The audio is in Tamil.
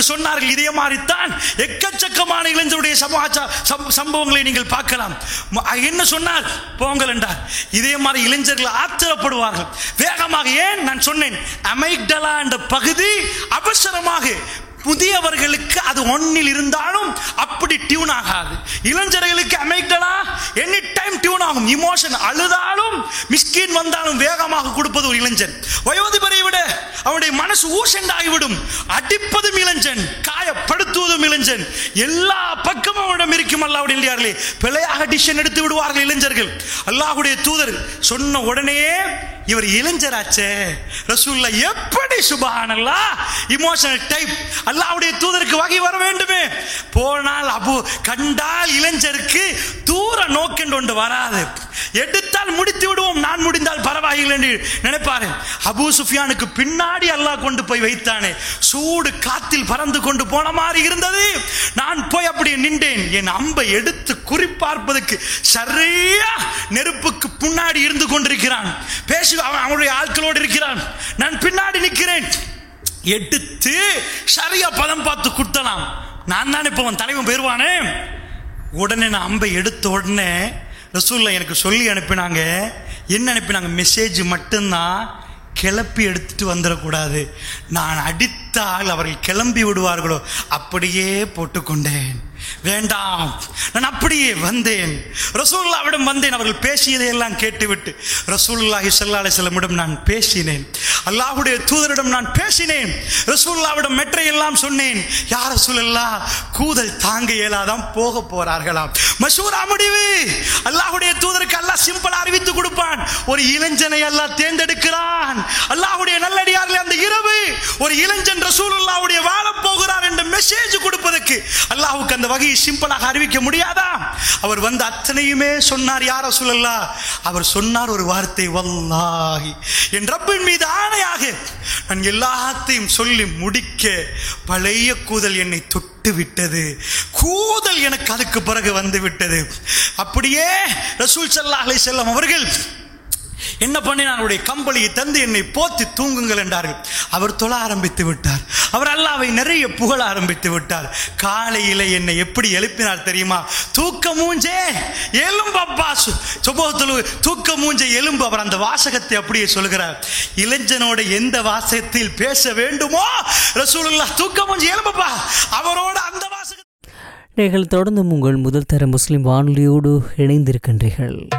அவர்களுக்கு சொன்னார்கள் இதே மாதிரித்தான் எக்கச்சக்கமான இளைஞருடைய சமாச்சார சம்- சம்பவங்களை நீங்கள் பார்க்கலாம் ம- என்ன சொன்னார் போங்கள் என்றார் இதே மாதிரி இளைஞர்கள் ஆத்திரப்படுவார்கள் வேகமாக ஏன் நான் சொன்னேன் அமைக்டலா என்ற பகுதி அவசரமாக புதியவர்களுக்கு அது ஒன்னில் இருந்தாலும் அப்படி டியூன் ஆகாது இளைஞர்களுக்கு அமைக்டலா எனி டைம் டியூன் ஆகும் இமோஷன் அழுதாலும் மிஸ்கின் வந்தாலும் வேகமாக கொடுப்பது ஒரு இளைஞன் வயோதிபரை விட அவனுடைய மனசு ஊசண்ட் ஆகிவிடும் அடிப்பதும் இளைஞன் காயப்படுத்துவதும் இளைஞன் எல்லா பக்கமும் அவனிடம் இருக்கும் அல்லாவுடைய இல்லையார்களே பிழையாக டிசிஷன் எடுத்து விடுவார்கள் இளைஞர்கள் அல்லாஹ்வுடைய தூதர் சொன்ன உடனே இவர் இளைஞராச்சே ரசூல்லா எப்படி சுபஹானல்லா இமோஷனல் டைப் அல்லாஹ்வுடைய தூதருக்கு வகை வர வேண்டுமே போனால் அபு கண்டால் இளைஞருக்கு தூர நோக்கென்று ஒன்று வராது எடுத்தால் முடித்து விடுவோம் நான் முடிந்தால் பரவாயில்லை என்று நினைப்பாரு அபூ சுஃபியானுக்கு பின்னாடி அல்லாஹ் கொண்டு போய் வைத்தானே சூடு காத்தில் பறந்து கொண்டு போன மாதிரி இருந்தது நான் போய் அப்படி நின்றேன் என் அம்பை எடுத்து குறிப்பார்ப்பதற்கு சரியா நெருப்புக்கு பின்னாடி இருந்து கொண்டிருக்கிறான் பேசி அவன் அவனுடைய ஆட்களோடு இருக்கிறான் நான் பின்னாடி நிற்கிறேன் எடுத்து சரியா பதம் பார்த்து குத்தலாம் நான் தானே இப்போ அவன் தலைவன் போயிருவானே உடனே நான் அம்பை எடுத்த உடனே ரசூல்லா எனக்கு சொல்லி அனுப்பினாங்க என்ன அனுப்பினாங்க மெசேஜ் மட்டும்தான் கிளப்பி எடுத்துட்டு வந்துடக்கூடாது நான் அடித்தால் அவர்கள் கிளம்பி விடுவார்களோ அப்படியே போட்டுக்கொண்டேன் வேண்டாம் நான் அப்படியே வந்தேன் ரசூல்லாவிடம் வந்தேன் அவர்கள் பேசியதை எல்லாம் கேட்டுவிட்டு ரசூலுல்லாஹி ஸல்லல்லாஹு அலைஹி வஸல்லமிடம் நான் பேசினேன் அல்லாஹ்வுடைய தூதரிடம் நான் பேசினேன் ரசூலுல்லாவிடம் மெற்றை எல்லாம் சொன்னேன் யார் ரசூலுல்லா கூதல் தாங்க இயலாதான் போக போறார்களாம் மஷூரா முடிவு அல்லாஹ்வுடைய தூதருக்கு அல்லாஹ் சிம்பிளா அறிவித்து கொடுப்பான் ஒரு இளைஞனை அல்லாஹ் தேர்ந்தெடுக்கிறான் அல்லாஹ்வுடைய நல்லடியார்களே அந்த இரவு ஒரு இளைஞன் ரசூலுல்லாஹ்வுடைய வாழ போகிறார் என்ற மெசேஜ் கொடுப்பதற்கு அல்லாஹ்வுக்கு அந்த வகையை சிம்பிளாக அறிவிக்க முடியாதா அவர் வந்து அத்தனையுமே சொன்னார் யார் ரசூலுல்லா அவர் சொன்னார் ஒரு வார்த்தை வல்லாஹி என் ரப்பின் மீது ஆணையாக நான் எல்லாத்தையும் சொல்லி முடிக்க பழைய கூதல் என்னை தொட்டு விட்டது கூதல் எனக்கு அதுக்கு பிறகு வந்து விட்டது அப்படியே ரசூல் ஸல்லல்லாஹு அலைஹி வஸல்லம் அவர்கள் என்ன பண்ணி அவருடைய கம்பளியை தந்து என்னை போத்தி தூங்குங்கள் என்றார்கள் அவர் தொழ ஆரம்பித்து விட்டார் அவர் அல்லாவை நிறைய புகழ ஆரம்பித்து விட்டார் காலையில என்னை எப்படி எழுப்பினார் தெரியுமா தூக்க மூஞ்சே எலும்பப்பா சுபோத்தலு தூக்க மூஞ்சே எலும்பு அவர் அந்த வாசகத்தை அப்படியே சொல்கிறார் இளைஞனோட எந்த வாசகத்தில் பேச வேண்டுமோ ரசூலுல்லா தூக்க மூஞ்சி எலும்பப்பா அவரோட அந்த வாசகம் நீங்கள் தொடர்ந்து உங்கள் முதல் தர முஸ்லிம் வானொலியோடு இணைந்திருக்கின்றீர்கள்